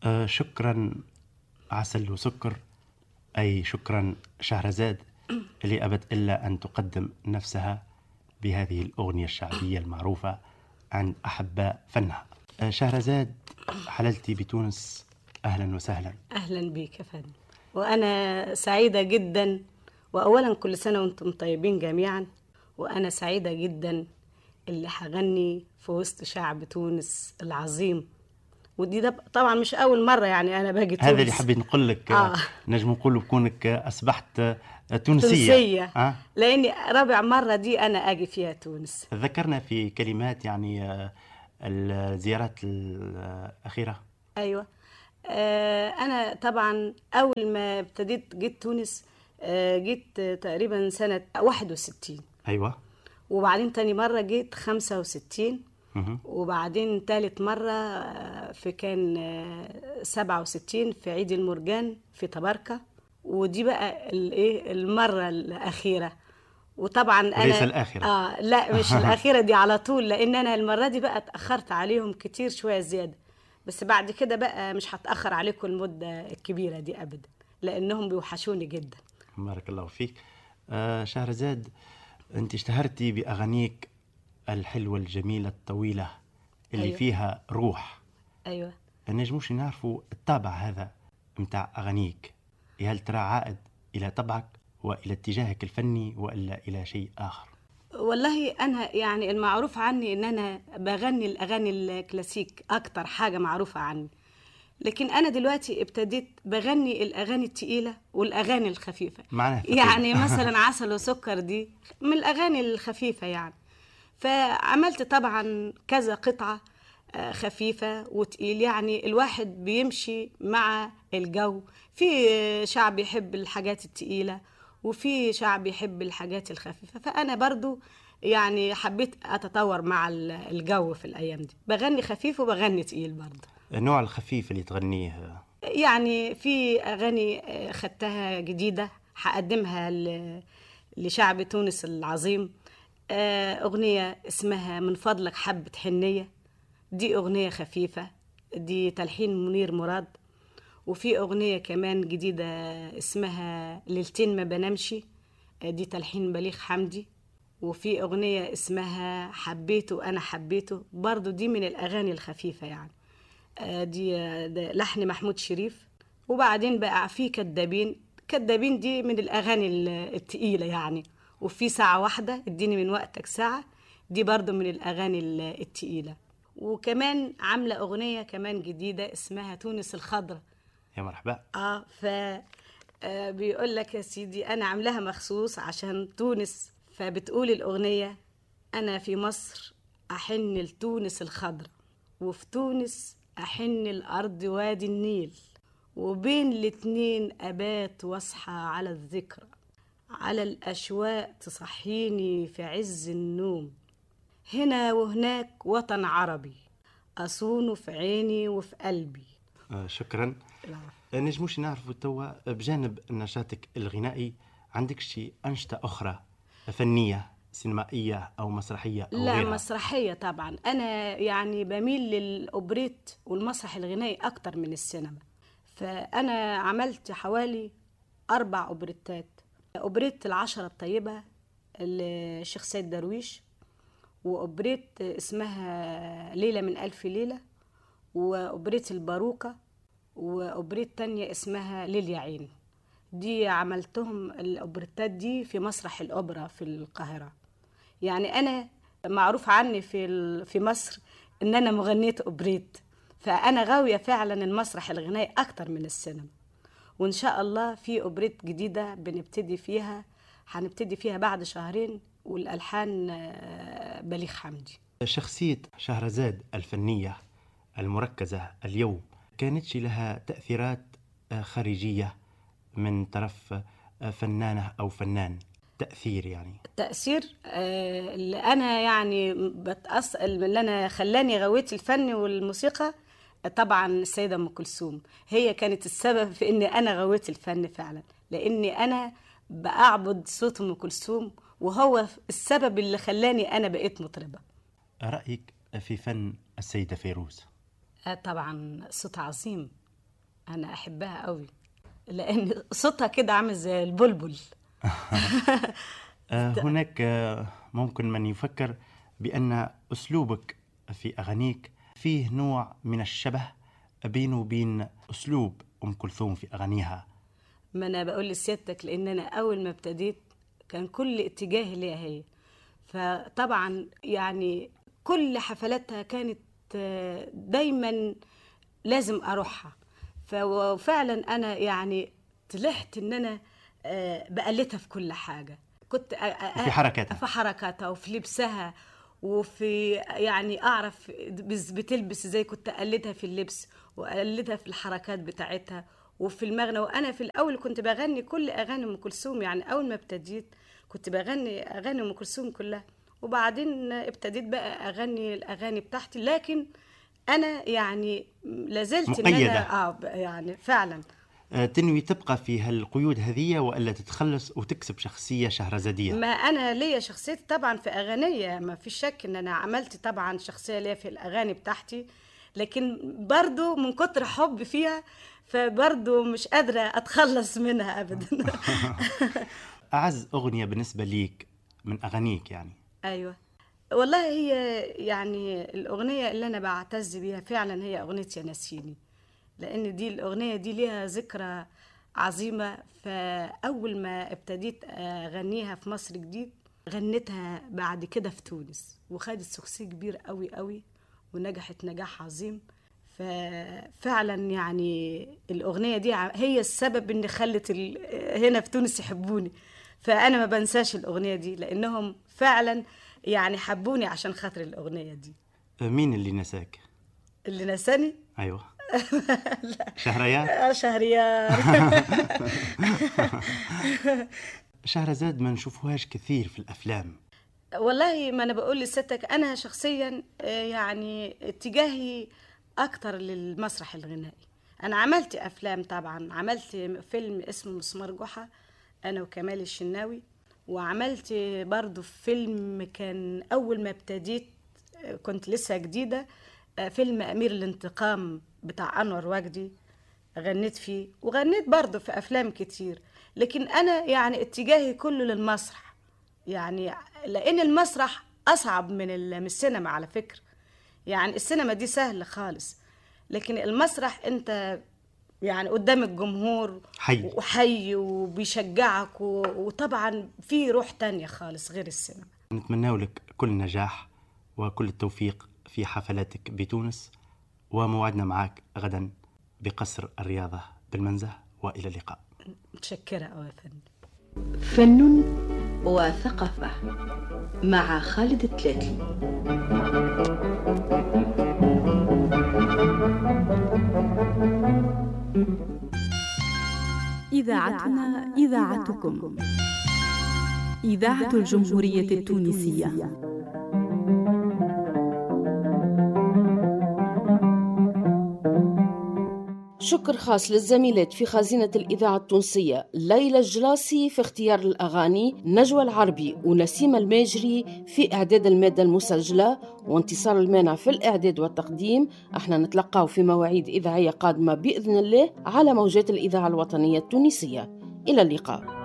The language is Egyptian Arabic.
آه شكرا عسل وسكر أي شكرا شهرزاد اللي أبت إلا أن تقدم نفسها بهذه الأغنية الشعبية المعروفة عند أحباء فنها آه شهرزاد حللتي بتونس أهلا وسهلا أهلا بك يا فندم وأنا سعيدة جدا وأولا كل سنة وأنتم طيبين جميعا وأنا سعيدة جدا اللي هغني في وسط شعب تونس العظيم ودي ده طبعا مش أول مرة يعني أنا باجي تونس هذا اللي حبيت نقول لك آه. نجم نقول بكونك أصبحت تونسية تونسية آه. لأني رابع مرة دي أنا أجي فيها تونس ذكرنا في كلمات يعني آه، الزيارات الأخيرة ايوه آه انا طبعا اول ما ابتديت جيت تونس آه جيت تقريبا سنه 61 أيوة وبعدين تاني مره جيت 65 مهم. وبعدين تالت مرة آه، في كان آه، 67 في عيد المرجان في تباركة ودي بقى الايه المرة الأخيرة وطبعا أنا وليس الآخرة. آه لا مش الأخيرة دي على طول لأن أنا المرة دي بقى اتأخرت عليهم كتير شوية زيادة بس بعد كده بقى مش هتأخر عليكم المدة الكبيرة دي أبدا لأنهم بيوحشوني جدا بارك الله فيك آه شهرزاد أنت اشتهرتي بأغانيك الحلوة الجميلة الطويلة اللي أيوة. فيها روح أيوه نجموش نعرفوا الطابع هذا متاع أغانيك هل ترى عائد إلى طبعك وإلى اتجاهك الفني وإلا إلى شيء آخر والله انا يعني المعروف عني ان انا بغني الاغاني الكلاسيك اكتر حاجه معروفه عني لكن انا دلوقتي ابتديت بغني الاغاني التقيله والاغاني الخفيفه معناها ثقيلة. يعني مثلا عسل وسكر دي من الاغاني الخفيفه يعني فعملت طبعا كذا قطعه آه، خفيفه وتقيل يعني الواحد بيمشي مع الجو في آه، شعب يحب الحاجات التقيله وفي شعب يحب الحاجات الخفيفه فانا برضو يعني حبيت اتطور مع ال- الجو في الايام دي بغني خفيف وبغني تقيل برضو النوع الخفيف اللي تغنيه يعني في اغاني آه، خدتها جديده هقدمها ل- لشعب تونس العظيم آه، اغنيه اسمها من فضلك حبه حنيه دي اغنيه خفيفه دي تلحين منير مراد وفي اغنيه كمان جديده اسمها ليلتين ما بنامشي آه، دي تلحين بليغ حمدي وفي اغنيه اسمها حبيته انا حبيته برضو دي من الاغاني الخفيفه يعني آه، دي آه، ده لحن محمود شريف وبعدين بقى في كدابين كدابين دي من الاغاني ال- التقيله يعني وفي ساعه واحده اديني من وقتك ساعه دي برضو من الاغاني ال- التقيله وكمان عامله اغنيه كمان جديده اسمها تونس الخضراء يا مرحبا اه ف آه، بيقول لك يا سيدي انا عاملاها مخصوص عشان تونس فبتقول الاغنيه انا في مصر احن لتونس الخضراء وفي تونس احن الارض وادي النيل وبين الاتنين ابات واصحى على الذكرى على الاشواق تصحيني في عز النوم هنا وهناك وطن عربي اصونه في عيني وفي قلبي آه شكرا نجموش نعرفوا توا بجانب نشاطك الغنائي عندك شي أنشطة أخرى فنية سينمائية أو مسرحية أو لا غيرها مسرحية طبعا أنا يعني بميل للأوبريت والمسرح الغنائي أكتر من السينما فأنا عملت حوالي أربع أوبريتات أوبريت العشرة الطيبة للشيخ سيد درويش وأوبريت اسمها ليلة من ألف ليلة وأوبريت الباروكة وأوبريت تانية اسمها ليل يا عين دي عملتهم الأوبريتات دي في مسرح الأوبرا في القاهرة يعني انا معروف عني في ال- في مصر ان انا مغنيه اوبريت فانا غاويه فعلا المسرح الغنائي اكتر من السينما وان شاء الله في اوبريت جديده بنبتدي فيها هنبتدي فيها بعد شهرين والالحان آه، بليغ حمدي شخصية شهرزاد الفنية المركزة اليوم كانتش لها تأثيرات آه، خارجية من طرف آه، فنانة أو فنان تأثير يعني التأثير آه، اللي أنا يعني بتأث... اللي أنا خلاني غويت الفن والموسيقى آه، طبعا السيدة أم كلثوم هي كانت السبب في إني أنا غويت الفن فعلا لأني أنا بأعبد صوت أم كلثوم وهو السبب اللي خلاني أنا بقيت مطربة رأيك في فن السيدة فيروز آه، طبعا صوت عظيم انا احبها قوي لان صوتها كده عامل زي البلبل آه، هناك آه، ممكن من يفكر بأن أسلوبك في أغانيك فيه نوع من الشبه بينه وبين أسلوب أم كلثوم في أغانيها ما انا بقول لسيادتك لان انا اول ما ابتديت كان كل اتجاهي ليها هي فطبعا يعني كل حفلاتها كانت آه، دايما لازم اروحها ففعلا انا يعني طلعت ان انا آه، بقلدها في كل حاجه كنت أ- أ- في حركاتها. في حركاتها وفي لبسها وفي يعني اعرف بس- بتلبس ازاي كنت اقلدها في اللبس واقلدها في الحركات بتاعتها وفي المغنى وانا في الاول كنت بغني كل اغاني ام كلثوم يعني اول ما ابتديت كنت بغني اغاني ام كلثوم كلها وبعدين ابتديت بقى اغني الاغاني بتاعتي لكن انا يعني لازلت ان مقيدة. انا اه ب- يعني فعلا آه، تنوي تبقى في هالقيود هذه وإلا تتخلص وتكسب شخصية شهرزادية ما انا ليا شخصيتي طبعا في اغانيه ما في شك ان انا عملت طبعا شخصيه ليا في الاغاني بتاعتي لكن برضو من كتر حب فيها فبرضو مش قادره اتخلص منها ابدا أعز أغنية بالنسبة ليك من أغانيك يعني ايوه والله هي يعني الاغنيه اللي انا بعتز بيها فعلا هي اغنيه يا نسيني لان دي الاغنيه دي ليها ذكرى عظيمه فاول ما ابتديت اغنيها في مصر جديد غنيتها بعد كده في تونس وخدت سكسي كبير قوي قوي ونجحت نجاح عظيم ففعلا يعني الاغنيه دي ع- هي السبب ان خلت ال- هنا في تونس يحبوني فانا ما بنساش الاغنيه دي لانهم فعلا يعني حبوني عشان خاطر الاغنيه دي آه، مين اللي نساك؟ اللي نساني أيوة شهريار آه، شهريار شهرزاد ما نشوفوهاش كثير في الأفلام والله ما انا بقول لستك انا شخصيا آه، يعني اتجاهي اكتر للمسرح الغنائي انا عملت افلام طبعا عملت فيلم اسمه مسمار جحا انا وكمال الشناوي وعملت برضو فيلم كان اول ما ابتديت آه، كنت لسه جديده آه، فيلم امير الانتقام بتاع انور وجدي غنيت فيه وغنيت برضو في افلام كتير لكن انا يعني اتجاهي كله للمسرح يعني لان المسرح اصعب من ال- من السينما على فكره يعني السينما دي سهله خالص لكن المسرح انت يعني قدام الجمهور حي. وحي وبيشجعك و- وطبعا في روح تانية خالص غير السينما نتمنى لك كل نجاح وكل التوفيق في حفلاتك بتونس وموعدنا معك غدا بقصر الرياضة بالمنزه وإلى اللقاء متشكره قوي يا فندم فن وثقافة مع خالد التلاتي إذاعتنا إذاعتكم إذاعة الجمهورية التونسية شكر خاص للزميلات في خزينة الإذاعة التونسية ليلى الجلاسي في اختيار الأغاني نجوى العربي ونسيمة الماجري في إعداد المادة المسجلة وانتصار المانع في الإعداد والتقديم احنا نتلقاو في مواعيد إذاعية قادمة بإذن الله على موجات الإذاعة الوطنية التونسية إلى اللقاء